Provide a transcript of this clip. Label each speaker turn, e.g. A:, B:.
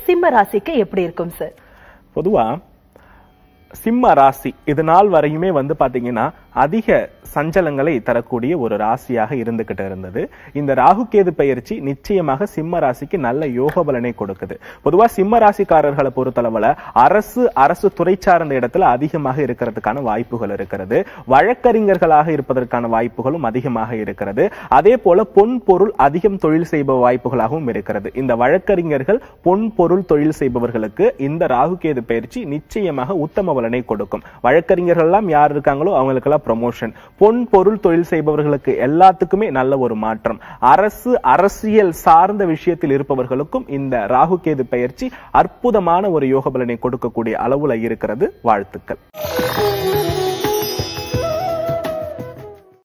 A: சிம்ம ராசிக்கு எப்படி இருக்கும் சார்
B: பொதுவா சிம்ம ராசி இது நாள் வரையுமே வந்து பாத்தீங்கன்னா அதிக சஞ்சலங்களை தரக்கூடிய ஒரு ராசியாக இருந்துகிட்டு இருந்தது இந்த ராகு கேது பயிற்சி நிச்சயமாக சிம்ம ராசிக்கு நல்ல யோக பலனை கொடுக்குது பொதுவா சிம்ம ராசிக்காரர்களை பொறுத்தளவுல அரசு அரசு துறை சார்ந்த இடத்துல அதிகமாக இருக்கிறதுக்கான வாய்ப்புகள் இருக்கிறது வழக்கறிஞர்களாக இருப்பதற்கான வாய்ப்புகளும் அதிகமாக இருக்கிறது அதே போல பொன் பொருள் அதிகம் தொழில் செய்ப வாய்ப்புகளாகவும் இருக்கிறது இந்த வழக்கறிஞர்கள் பொன் பொருள் தொழில் செய்பவர்களுக்கு இந்த ராகு கேது பயிற்சி நிச்சயமாக உத்தம பலனை கொடுக்கும் வழக்கறிஞர்கள் எல்லாம் யார் இருக்காங்களோ அவங்களுக்கெல்லாம் ப்ரொமோஷன் பொன் பொருள் தொழில் செய்பவர்களுக்கு எல்லாத்துக்குமே நல்ல ஒரு மாற்றம் அரசு அரசியல் சார்ந்த விஷயத்தில் இருப்பவர்களுக்கும் இந்த ராகு கேது பயிற்சி அற்புதமான ஒரு யோக பலனை கொடுக்கக்கூடிய அளவுல இருக்கிறது வாழ்த்துக்கள்